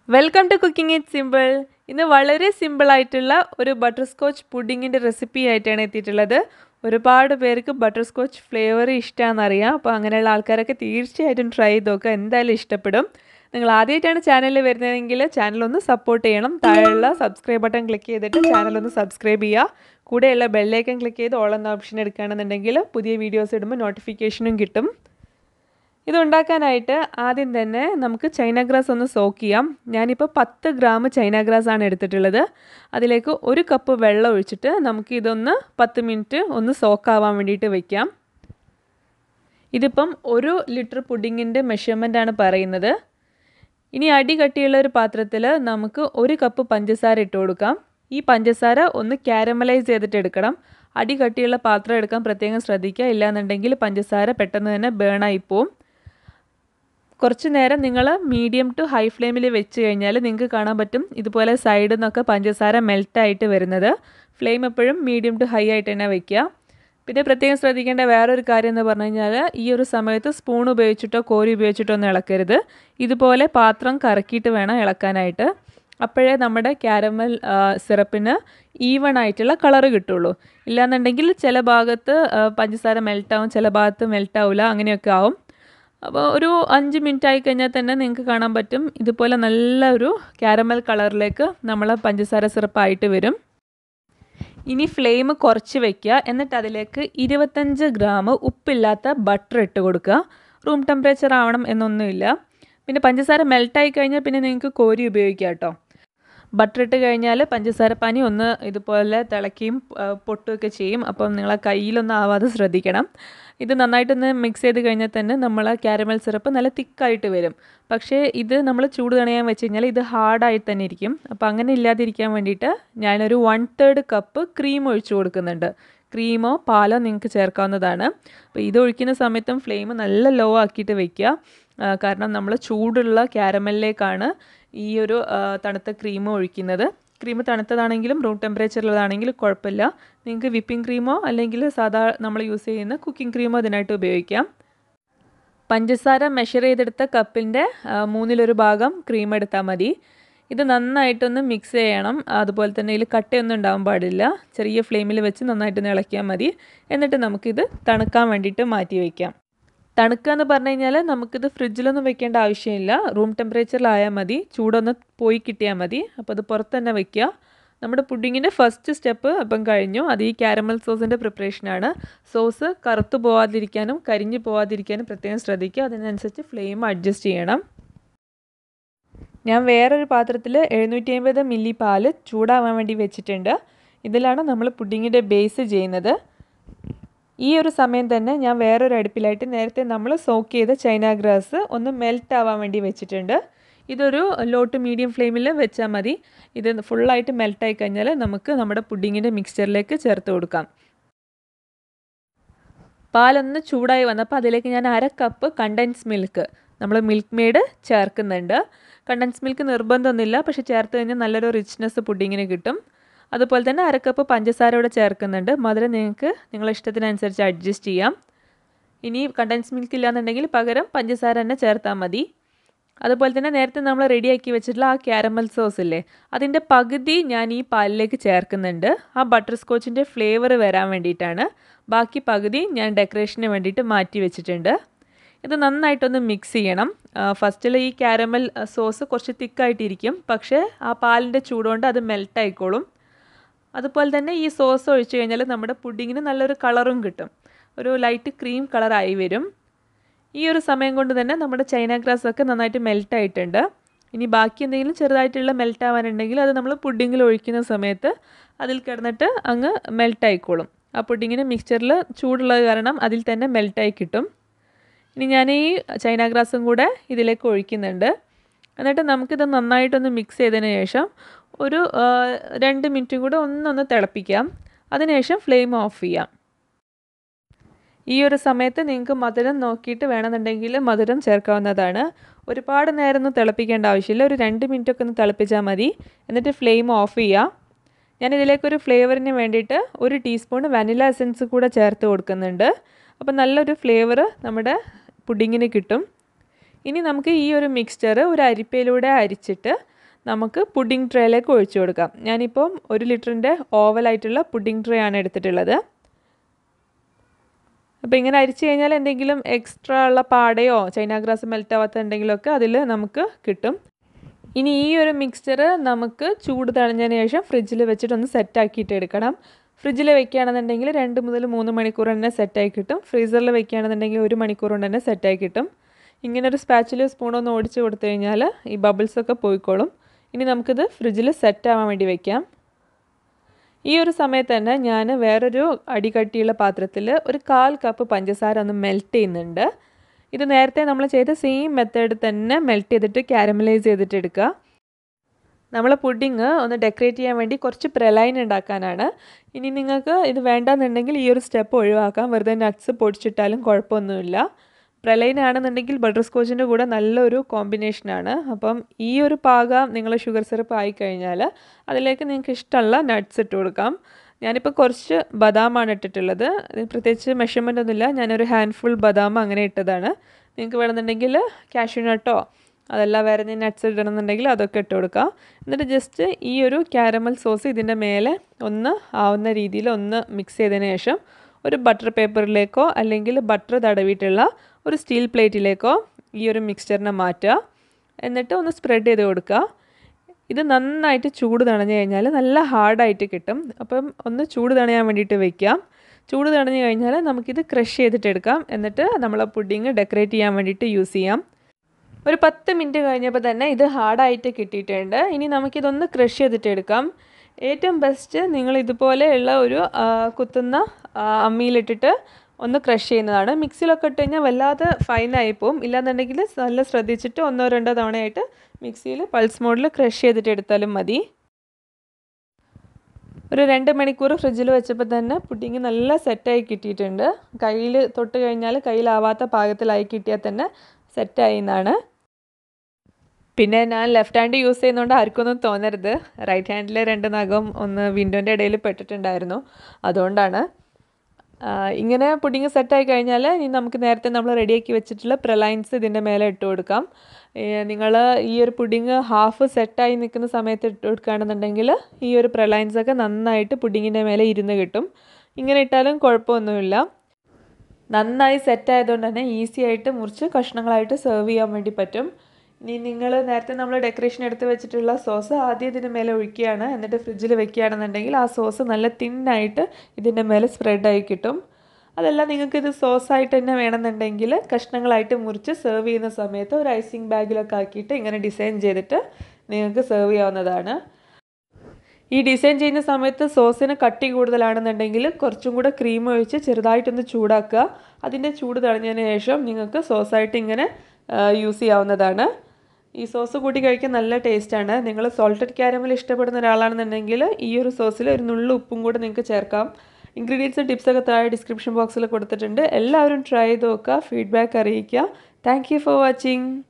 welcome to cooking it simple ഇന്ന് വളരെ സിമ്പിളായിട്ടുള്ള ഒരു ബട്ടർ സ്കോച്ച് പുഡിങ്ങിൻ്റെ റെസിപ്പി ആയിട്ടാണ് എത്തിയിട്ടുള്ളത് ഒരുപാട് പേർക്ക് ബട്ടർ സ്കോച്ച് ഫ്ലേവർ ഇഷ്ടമാണെന്നറിയാം അപ്പോൾ അങ്ങനെയുള്ള ആൾക്കാരൊക്കെ തീർച്ചയായിട്ടും ട്രൈ ചെയ്ത് നോക്കുക എന്തായാലും ഇഷ്ടപ്പെടും നിങ്ങൾ ആദ്യമായിട്ടാണ് ചാനലിൽ വരുന്നതെങ്കിൽ ചാനൽ ഒന്ന് സപ്പോർട്ട് ചെയ്യണം താഴെയുള്ള സബ്സ്ക്രൈബ് ബട്ടൺ ക്ലിക്ക് ചെയ്തിട്ട് ചാനൽ ഒന്ന് സബ്സ്ക്രൈബ് ചെയ്യുക കൂടെയുള്ള ബെല്ലൈക്കൺ ക്ലിക്ക് ചെയ്ത് ഓൾ എന്ന ഓപ്ഷൻ എടുക്കുകയാണെന്നുണ്ടെങ്കിൽ പുതിയ വീഡിയോസ് ഇടുമ്പോൾ നോട്ടിഫിക്കേഷനും കിട്ടും ഇത് ഉണ്ടാക്കാനായിട്ട് ആദ്യം തന്നെ നമുക്ക് ചൈന ഗ്രാസ് ഒന്ന് സോക്ക് ചെയ്യാം ഞാനിപ്പോൾ പത്ത് ഗ്രാം ചൈന ഗ്രാസ് ആണ് എടുത്തിട്ടുള്ളത് അതിലേക്ക് ഒരു കപ്പ് വെള്ളം ഒഴിച്ചിട്ട് നമുക്ക് ഇതൊന്ന് പത്ത് മിനിറ്റ് ഒന്ന് സോക്കാവാൻ വേണ്ടിയിട്ട് വെക്കാം ഇതിപ്പം ഒരു ലിറ്റർ പുഡിങ്ങിൻ്റെ മെഷർമെൻ്റ് ആണ് പറയുന്നത് ഇനി അടി കട്ടിയുള്ള ഒരു പാത്രത്തിൽ നമുക്ക് ഒരു കപ്പ് പഞ്ചസാര ഇട്ട് കൊടുക്കാം ഈ പഞ്ചസാര ഒന്ന് ക്യാരമലൈസ് ചെയ്തിട്ട് എടുക്കണം അടി കട്ടിയുള്ള പാത്രം എടുക്കാൻ പ്രത്യേകം ശ്രദ്ധിക്കുക ഇല്ലാന്നുണ്ടെങ്കിൽ പഞ്ചസാര പെട്ടെന്ന് തന്നെ ബേണായി പോവും കുറച്ച് നേരം നിങ്ങൾ മീഡിയം ടു ഹൈ ഫ്ലെയിമിൽ വെച്ച് കഴിഞ്ഞാൽ നിങ്ങൾക്ക് കാണാൻ പറ്റും ഇതുപോലെ സൈഡിൽ നിന്നൊക്കെ പഞ്ചസാര മെൽട്ടായിട്ട് വരുന്നത് ഫ്ലെയിം എപ്പോഴും മീഡിയം ടു ഹൈ ആയിട്ട് തന്നെ വയ്ക്കുക പിന്നെ പ്രത്യേകം ശ്രദ്ധിക്കേണ്ട വേറൊരു കാര്യം എന്ന് പറഞ്ഞു കഴിഞ്ഞാൽ ഈ ഒരു സമയത്ത് സ്പൂൺ ഉപയോഗിച്ചിട്ടോ കോരി ഉപയോഗിച്ചിട്ടോ ഒന്നും ഇളക്കരുത് ഇതുപോലെ പാത്രം കറക്കിയിട്ട് വേണം ഇളക്കാനായിട്ട് അപ്പോഴേ നമ്മുടെ ക്യാരമൽ സിറപ്പിന് ഈവൺ ആയിട്ടുള്ള കളറ് കിട്ടുള്ളൂ ഇല്ലാന്നുണ്ടെങ്കിൽ ചില ഭാഗത്ത് പഞ്ചസാര മെൽട്ടാവും ചില ഭാഗത്ത് മെൽട്ടാവില്ല അങ്ങനെയൊക്കെ ആവും അപ്പോൾ ഒരു അഞ്ച് മിനിറ്റ് ആയി കഴിഞ്ഞാൽ തന്നെ നിങ്ങൾക്ക് കാണാൻ പറ്റും ഇതുപോലെ നല്ല ഒരു ക്യാരമൽ കളറിലേക്ക് നമ്മൾ പഞ്ചസാര സിറപ്പായിട്ട് വരും ഇനി ഫ്ലെയിം കുറച്ച് വെക്കുക എന്നിട്ട് അതിലേക്ക് ഇരുപത്തഞ്ച് ഗ്രാം ഉപ്പില്ലാത്ത ബട്ടർ ഇട്ട് കൊടുക്കുക റൂം ടെമ്പറേച്ചർ ആവണം എന്നൊന്നുമില്ല പിന്നെ പഞ്ചസാര മെൽട്ടായി കഴിഞ്ഞാൽ പിന്നെ നിങ്ങൾക്ക് കോരി ഉപയോഗിക്കാം കേട്ടോ ബട്ടർ ഇട്ട് കഴിഞ്ഞാൽ പഞ്ചസാര പനി ഒന്ന് ഇതുപോലെ തിളക്കുകയും പൊട്ടുകയൊക്കെ ചെയ്യും അപ്പം നിങ്ങളെ കയ്യിലൊന്നും ആവാതെ ശ്രദ്ധിക്കണം ഇത് നന്നായിട്ടൊന്ന് മിക്സ് ചെയ്ത് കഴിഞ്ഞാൽ തന്നെ നമ്മൾ ക്യാരമൽ സിറപ്പ് നല്ല തിക്കായിട്ട് വരും പക്ഷേ ഇത് നമ്മൾ ചൂട് തണയാൻ വെച്ച് കഴിഞ്ഞാൽ ഇത് ഹാർഡായി തന്നെ ഇരിക്കും അപ്പോൾ അങ്ങനെ ഇല്ലാതിരിക്കാൻ വേണ്ടിയിട്ട് ഞാനൊരു വൺ തേർഡ് കപ്പ് ക്രീം ഒഴിച്ചു കൊടുക്കുന്നുണ്ട് ക്രീമോ പാലോ നിങ്ങൾക്ക് ചേർക്കാവുന്നതാണ് അപ്പോൾ ഇത് ഒഴിക്കുന്ന സമയത്തും ഫ്ലെയിം നല്ല ലോ ആക്കിയിട്ട് വെക്കുക കാരണം നമ്മൾ ചൂടുള്ള ക്യാരമലിലേക്കാണ് ഈ ഒരു തണുത്ത ക്രീം ഒഴിക്കുന്നത് ക്രീം തണുത്തതാണെങ്കിലും റൂം ടെമ്പറേച്ചറിലുള്ളതാണെങ്കിലും കുഴപ്പമില്ല നിങ്ങൾക്ക് വിപ്പിംഗ് ക്രീമോ അല്ലെങ്കിൽ സാധാ നമ്മൾ യൂസ് ചെയ്യുന്ന കുക്കിംഗ് ക്രീമോ അതിനായിട്ട് ഉപയോഗിക്കാം പഞ്ചസാര മെഷർ ചെയ്തെടുത്ത കപ്പിൻ്റെ മൂന്നിലൊരു ഭാഗം ക്രീം എടുത്താൽ മതി ഇത് നന്നായിട്ടൊന്ന് മിക്സ് ചെയ്യണം അതുപോലെ തന്നെ ഇതിൽ കട്ടയൊന്നും ഉണ്ടാവാൻ പാടില്ല ചെറിയ ഫ്ലെയിമിൽ വെച്ച് നന്നായിട്ടൊന്ന് ഇളക്കിയാൽ മതി എന്നിട്ട് നമുക്കിത് തണുക്കാൻ വേണ്ടിയിട്ട് മാറ്റി വയ്ക്കാം തണുക്കുക എന്ന് പറഞ്ഞു കഴിഞ്ഞാൽ നമുക്കിത് ഫ്രിഡ്ജിലൊന്നും വെക്കേണ്ട ആവശ്യമില്ല റൂം ടെമ്പറേച്ചറിലായാൽ മതി ചൂടൊന്ന് പോയി കിട്ടിയാൽ മതി അപ്പോൾ അത് പുറത്ത് തന്നെ വെക്കുക നമ്മുടെ പുഡിങ്ങിൻ്റെ ഫസ്റ്റ് സ്റ്റെപ്പ് അപ്പം കഴിഞ്ഞു അത് ഈ ക്യാരമൽ സോസിൻ്റെ പ്രിപ്പറേഷനാണ് സോസ് കറുത്തു പോവാതിരിക്കാനും കരിഞ്ഞു പോവാതിരിക്കാനും പ്രത്യേകം ശ്രദ്ധിക്കുക അതിനനുസരിച്ച് ഫ്ലെയിം അഡ്ജസ്റ്റ് ചെയ്യണം ഞാൻ വേറൊരു പാത്രത്തിൽ എഴുന്നൂറ്റി അമ്പത് മില്ലി പാല് ചൂടാവാൻ വേണ്ടി വെച്ചിട്ടുണ്ട് ഇതിലാണ് നമ്മൾ പുഡിങ്ങിൻ്റെ ബേസ് ചെയ്യുന്നത് ഈ ഒരു സമയം തന്നെ ഞാൻ വേറൊരു അടുപ്പിലായിട്ട് നേരത്തെ നമ്മൾ സോക്ക് ചെയ്ത ചൈന ഗ്രാസ് ഒന്ന് മെൽറ്റ് ആവാൻ വേണ്ടി വെച്ചിട്ടുണ്ട് ഇതൊരു ലോ ടു മീഡിയം ഫ്ലെയിമിൽ വെച്ചാൽ മതി ഇത് ഫുള്ളായിട്ട് മെൽറ്റായി കഴിഞ്ഞാൽ നമുക്ക് നമ്മുടെ പുഡിങ്ങിൻ്റെ മിക്സ്ചറിലേക്ക് ചേർത്ത് കൊടുക്കാം പാലൊന്ന് ചൂടായി വന്നപ്പോൾ അതിലേക്ക് ഞാൻ അര കപ്പ് കണ്ടൻസ് മിൽക്ക് നമ്മൾ മിൽക്ക് മെയ്ഡ് ചേർക്കുന്നുണ്ട് കണ്ടൻസ് മിൽക്ക് നിർബന്ധമൊന്നുമില്ല പക്ഷേ ചേർത്ത് കഴിഞ്ഞാൽ നല്ലൊരു റിച്ച്നെസ് പുഡിങ്ങിന് കിട്ടും അതുപോലെ തന്നെ അരക്കപ്പ് പഞ്ചസാര ഇവിടെ ചേർക്കുന്നുണ്ട് മധുരം നിങ്ങൾക്ക് നിങ്ങളുടെ ഇഷ്ടത്തിനനുസരിച്ച് അഡ്ജസ്റ്റ് ചെയ്യാം ഇനി കണ്ടൻസ് മിൽക്ക് ഇല്ലാന്നുണ്ടെങ്കിൽ പകരം പഞ്ചസാര തന്നെ ചേർത്താൽ മതി അതുപോലെ തന്നെ നേരത്തെ നമ്മൾ റെഡിയാക്കി വെച്ചിട്ടുള്ള ആ ക്യാരമൽ സോസ് ഇല്ലേ അതിൻ്റെ പകുതി ഞാൻ ഈ പാലിലേക്ക് ചേർക്കുന്നുണ്ട് ആ ബട്ടർ സ്കോച്ചിൻ്റെ ഫ്ലേവർ വരാൻ വേണ്ടിയിട്ടാണ് ബാക്കി പകുതി ഞാൻ ഡെക്കറേഷന് വേണ്ടിയിട്ട് മാറ്റി വെച്ചിട്ടുണ്ട് ഇത് നന്നായിട്ടൊന്ന് മിക്സ് ചെയ്യണം ഫസ്റ്റിൽ ഈ ക്യാരമൽ സോസ് കുറച്ച് തിക്കായിട്ടിരിക്കും പക്ഷേ ആ പാലിൻ്റെ ചൂടുകൊണ്ട് അത് മെൽട്ടായിക്കോളും അതുപോലെ തന്നെ ഈ സോസ് ഒഴിച്ചു കഴിഞ്ഞാൽ നമ്മുടെ പുഡിങ്ങിന് നല്ലൊരു കളറും കിട്ടും ഒരു ലൈറ്റ് ക്രീം കളറായി വരും ഈ ഒരു സമയം കൊണ്ട് തന്നെ നമ്മുടെ ചൈന ഗ്രാസ് ഒക്കെ നന്നായിട്ട് മെൽറ്റ് ആയിട്ടുണ്ട് ഇനി ബാക്കി എന്തെങ്കിലും ചെറുതായിട്ടുള്ള മെൽറ്റ് ആവാനുണ്ടെങ്കിൽ അത് നമ്മൾ പുഡിങ്ങിൽ ഒഴിക്കുന്ന സമയത്ത് അതിൽ കിടന്നിട്ട് അങ്ങ് മെൽറ്റ് ആയിക്കോളും ആ പുഡിങ്ങിന് മിക്സ്ചറിൽ ചൂടുള്ളത് കാരണം അതിൽ തന്നെ മെൽറ്റായി കിട്ടും ഇനി ഞാൻ ഈ ചൈന ഗ്രാസും കൂടെ ഇതിലേക്ക് ഒഴിക്കുന്നുണ്ട് എന്നിട്ട് നമുക്കിത് നന്നായിട്ടൊന്ന് മിക്സ് ചെയ്തതിന് ശേഷം ഒരു രണ്ട് മിനിറ്റും കൂടെ ഒന്നൊന്ന് തിളപ്പിക്കാം അതിനുശേഷം ഫ്ലെയിം ഓഫ് ചെയ്യാം ഈ ഒരു സമയത്ത് നിങ്ങൾക്ക് മധുരം നോക്കിയിട്ട് വേണമെന്നുണ്ടെങ്കിൽ മധുരം ചേർക്കാവുന്നതാണ് ഒരുപാട് നേരം ഒന്നും തിളപ്പിക്കേണ്ട ആവശ്യമില്ല ഒരു രണ്ട് മിനിറ്റൊക്കെ ഒന്ന് തിളപ്പിച്ചാൽ മതി എന്നിട്ട് ഫ്ലെയിം ഓഫ് ചെയ്യുക ഞാൻ ഇതിലേക്കൊരു ഫ്ലേവറിന് വേണ്ടിയിട്ട് ഒരു ടീസ്പൂൺ വനില എസൻസ് കൂടെ ചേർത്ത് കൊടുക്കുന്നുണ്ട് അപ്പോൾ നല്ലൊരു ഫ്ലേവർ നമ്മുടെ പുഡിങ്ങിന് കിട്ടും ഇനി നമുക്ക് ഈ ഒരു മിക്സ്ചർ ഒരു അരിപ്പയിലൂടെ അരിച്ചിട്ട് നമുക്ക് പുഡിംഗ് ട്രേയിലേക്ക് ഒഴിച്ചു കൊടുക്കാം ഞാനിപ്പം ഒരു ലിറ്ററിൻ്റെ ഓവലായിട്ടുള്ള പുഡിംഗ് ട്രേ ആണ് എടുത്തിട്ടുള്ളത് അപ്പോൾ ഇങ്ങനെ അരിച്ചു കഴിഞ്ഞാൽ എന്തെങ്കിലും എക്സ്ട്രാ ഉള്ള പാടയോ ചൈന ഗ്രാസ് മെൽറ്റ് ആവാത്ത എന്തെങ്കിലുമൊക്കെ അതിൽ നമുക്ക് കിട്ടും ഇനി ഈ ഒരു മിക്സ്ചർ നമുക്ക് ചൂട് തണിഞ്ഞതിന് ശേഷം ഫ്രിഡ്ജിൽ വെച്ചിട്ടൊന്ന് സെറ്റാക്കിയിട്ട് എടുക്കണം ഫ്രിഡ്ജിൽ വെക്കുകയാണെന്നുണ്ടെങ്കിൽ രണ്ട് മുതൽ മൂന്ന് മണിക്കൂർ തന്നെ സെറ്റായി കിട്ടും ഫ്രീസറിൽ വെക്കുകയാണെന്നുണ്ടെങ്കിൽ ഒരു മണിക്കൂർ കൊണ്ട് തന്നെ സെറ്റായി കിട്ടും ഇങ്ങനെ ഒരു സ്പാച്ചിൽ സ്പൂണൊന്ന് ഓടിച്ച് കൊടുത്തു കഴിഞ്ഞാൽ ഈ ബബിൾസൊക്കെ പോയിക്കോളും ഇനി നമുക്കിത് ഫ്രിഡ്ജിൽ സെറ്റ് ആവാൻ വേണ്ടി വെക്കാം ഈ ഒരു സമയത്ത് തന്നെ ഞാൻ വേറൊരു അടികട്ടിയുള്ള പാത്രത്തിൽ ഒരു കാൽ കപ്പ് പഞ്ചസാര ഒന്ന് മെൽറ്റ് ചെയ്യുന്നുണ്ട് ഇത് നേരത്തെ നമ്മൾ ചെയ്ത സെയിം മെത്തേഡ് തന്നെ മെൽറ്റ് ചെയ്തിട്ട് കാരമലൈസ് ചെയ്തിട്ട് എടുക്കുക നമ്മൾ പുഡിങ് ഒന്ന് ഡെക്കറേറ്റ് ചെയ്യാൻ വേണ്ടി കുറച്ച് പ്രലൈൻ ഉണ്ടാക്കാനാണ് ഇനി നിങ്ങൾക്ക് ഇത് വേണ്ടാന്നുണ്ടെങ്കിൽ ഈ ഒരു സ്റ്റെപ്പ് ഒഴിവാക്കാം വെറുതെ നട്ട്സ് പൊടിച്ചിട്ടാലും കുഴപ്പമൊന്നുമില്ല പ്രലൈൻ ആണെന്നുണ്ടെങ്കിൽ ബട്ടർ സ്കോച്ചിൻ്റെ കൂടെ നല്ലൊരു കോമ്പിനേഷനാണ് അപ്പം ഈ ഒരു പാകം നിങ്ങൾ ഷുഗർ സിറപ്പ് ആയിക്കഴിഞ്ഞാൽ അതിലേക്ക് നിങ്ങൾക്ക് ഇഷ്ടമുള്ള നട്ട്സ് ഇട്ട് കൊടുക്കാം ഞാനിപ്പോൾ കുറച്ച് ബദാമാണ് ഇട്ടിട്ടുള്ളത് ഇതിന് പ്രത്യേകിച്ച് മെഷർമെൻ്റ് ഒന്നുമില്ല ഞാനൊരു ഹാൻഡ് ഫുൾ ബദാം അങ്ങനെ ഇട്ടതാണ് നിങ്ങൾക്ക് വേണമെന്നുണ്ടെങ്കിൽ കാഷ്യൂ നട്ടോ അതല്ല വേറെ ഞാൻ നട്ട്സ് ഇടണമെന്നുണ്ടെങ്കിൽ അതൊക്കെ ഇട്ട് കൊടുക്കാം എന്നിട്ട് ജസ്റ്റ് ഈ ഒരു ക്യാരമൽ സോസ് ഇതിൻ്റെ മേലെ ഒന്ന് ആവുന്ന രീതിയിൽ ഒന്ന് മിക്സ് ചെയ്തതിന് ശേഷം ഒരു ബട്ടർ പേപ്പറിലേക്കോ അല്ലെങ്കിൽ ബട്ടർ തടവിയിട്ടുള്ള ഒരു സ്റ്റീൽ പ്ലേറ്റിലേക്കോ ഈ ഒരു മിക്സ്ചറിനെ മാറ്റുക എന്നിട്ട് ഒന്ന് സ്പ്രെഡ് ചെയ്ത് കൊടുക്കുക ഇത് നന്നായിട്ട് ചൂട് തണഞ്ഞു കഴിഞ്ഞാൽ നല്ല ഹാർഡായിട്ട് കിട്ടും അപ്പം ഒന്ന് ചൂട് തണയാൻ വേണ്ടിയിട്ട് വെക്കാം ചൂട് തണഞ്ഞു കഴിഞ്ഞാൽ നമുക്കിത് ക്രഷ് ചെയ്തിട്ട് എടുക്കാം എന്നിട്ട് നമ്മൾ പുഡിങ് ഡെക്കറേറ്റ് ചെയ്യാൻ വേണ്ടിയിട്ട് യൂസ് ചെയ്യാം ഒരു പത്ത് മിനിറ്റ് കഴിഞ്ഞപ്പോൾ തന്നെ ഇത് ഹാർഡായിട്ട് കിട്ടിയിട്ടുണ്ട് ഇനി നമുക്കിതൊന്ന് ക്രഷ് ചെയ്തിട്ട് എടുക്കാം ഏറ്റവും ബെസ്റ്റ് നിങ്ങൾ ഇതുപോലെയുള്ള ഒരു കുത്തുന്ന അമ്മിയിലിട്ടിട്ട് ഒന്ന് ക്രഷ് ചെയ്യുന്നതാണ് മിക്സിയിലൊക്കെ ഇട്ട് കഴിഞ്ഞാൽ വല്ലാതെ ഫൈനായി പോവും ഇല്ലാന്നുണ്ടെങ്കിൽ നല്ല ശ്രദ്ധിച്ചിട്ട് ഒന്നോ രണ്ടോ തവണയായിട്ട് മിക്സിയിൽ പൾസ് മോഡിൽ ക്രഷ് ചെയ്തിട്ട് എടുത്താലും മതി ഒരു രണ്ട് മണിക്കൂർ ഫ്രിഡ്ജിൽ വെച്ചപ്പോൾ തന്നെ പുഡിങ് നല്ല സെറ്റായി കിട്ടിയിട്ടുണ്ട് കയ്യിൽ തൊട്ട് കഴിഞ്ഞാൽ കയ്യിലാവാത്ത പാകത്തിലായി കിട്ടിയാൽ തന്നെ സെറ്റായി എന്നാണ് പിന്നെ ഞാൻ ലെഫ്റ്റ് ഹാൻഡ് യൂസ് ചെയ്യുന്നതുകൊണ്ട് ആർക്കൊന്നും തോന്നരുത് റൈറ്റ് ഹാൻഡിലെ രണ്ട് നഖം ഒന്ന് വിൻഡോൻ്റെ ഇടയിൽ പെട്ടിട്ടുണ്ടായിരുന്നു അതുകൊണ്ടാണ് ഇങ്ങനെ പുഡിങ് സെറ്റായി കഴിഞ്ഞാൽ ഇനി നമുക്ക് നേരത്തെ നമ്മൾ റെഡിയാക്കി വെച്ചിട്ടുള്ള പ്രലൈൻസ് ഇതിൻ്റെ മേലെ ഇട്ട് കൊടുക്കാം നിങ്ങൾ ഈ ഒരു പുഡിങ് ഹാഫ് സെറ്റായി നിൽക്കുന്ന സമയത്ത് ഇട്ട് കൊടുക്കുകയാണെന്നുണ്ടെങ്കിൽ ഈ ഒരു പ്രലൈൻസൊക്കെ നന്നായിട്ട് പുഡിങ്ങിൻ്റെ മേലെ ഇരുന്ന് കിട്ടും ഇങ്ങനെ ഇട്ടാലും കുഴപ്പമൊന്നുമില്ല നന്നായി സെറ്റായതുകൊണ്ട് തന്നെ ഈസി ആയിട്ട് മുറിച്ച് കഷ്ണങ്ങളായിട്ട് സെർവ് ചെയ്യാൻ വേണ്ടി പറ്റും ഇനി നിങ്ങൾ നേരത്തെ നമ്മൾ ഡെക്കറേഷൻ എടുത്ത് വെച്ചിട്ടുള്ള സോസ് ആദ്യം ഇതിൻ്റെ മേലെ ഒഴിക്കുകയാണ് എന്നിട്ട് ഫ്രിഡ്ജിൽ വെക്കുകയാണെന്നുണ്ടെങ്കിൽ ആ സോസ് നല്ല തിന്നായിട്ട് ഇതിൻ്റെ മേലെ സ്പ്രെഡായി കിട്ടും അതല്ല നിങ്ങൾക്ക് ഇത് സോസായിട്ട് തന്നെ വേണമെന്നുണ്ടെങ്കിൽ കഷ്ണങ്ങളായിട്ട് മുറിച്ച് സെർവ് ചെയ്യുന്ന സമയത്ത് ഒരു ഐസിങ് ബാഗിലൊക്കെ ആക്കിയിട്ട് ഇങ്ങനെ ഡിസൈൻ ചെയ്തിട്ട് നിങ്ങൾക്ക് സെർവ് ചെയ്യാവുന്നതാണ് ഈ ഡിസൈൻ ചെയ്യുന്ന സമയത്ത് സോസിന് കട്ടി കൂടുതലാണെന്നുണ്ടെങ്കിൽ കുറച്ചും കൂടെ ക്രീം ഒഴിച്ച് ചെറുതായിട്ടൊന്ന് ചൂടാക്കുക അതിൻ്റെ ചൂട് തടഞ്ഞതിന് ശേഷം നിങ്ങൾക്ക് സോസായിട്ട് ഇങ്ങനെ യൂസ് ചെയ്യാവുന്നതാണ് ഈ സോസ് കൂട്ടി കഴിക്കാൻ നല്ല ടേസ്റ്റാണ് നിങ്ങൾ സോൾട്ടഡ് ക്യാരമൽ ഇഷ്ടപ്പെടുന്ന ഒരാളാണെന്നുണ്ടെങ്കിൽ ഈ ഒരു സോസിൽ ഒരു നുള്ളു ഉപ്പും കൂടെ നിങ്ങൾക്ക് ചേർക്കാം ഇൻഗ്രീഡിയൻസും ടിപ്സൊക്കെ താഴെ ഡിസ്ക്രിപ്ഷൻ ബോക്സിൽ കൊടുത്തിട്ടുണ്ട് എല്ലാവരും ട്രൈ ചെയ്ത് നോക്കുക ഫീഡ്ബാക്ക് അറിയിക്കുക താങ്ക് ഫോർ വാച്ചിങ്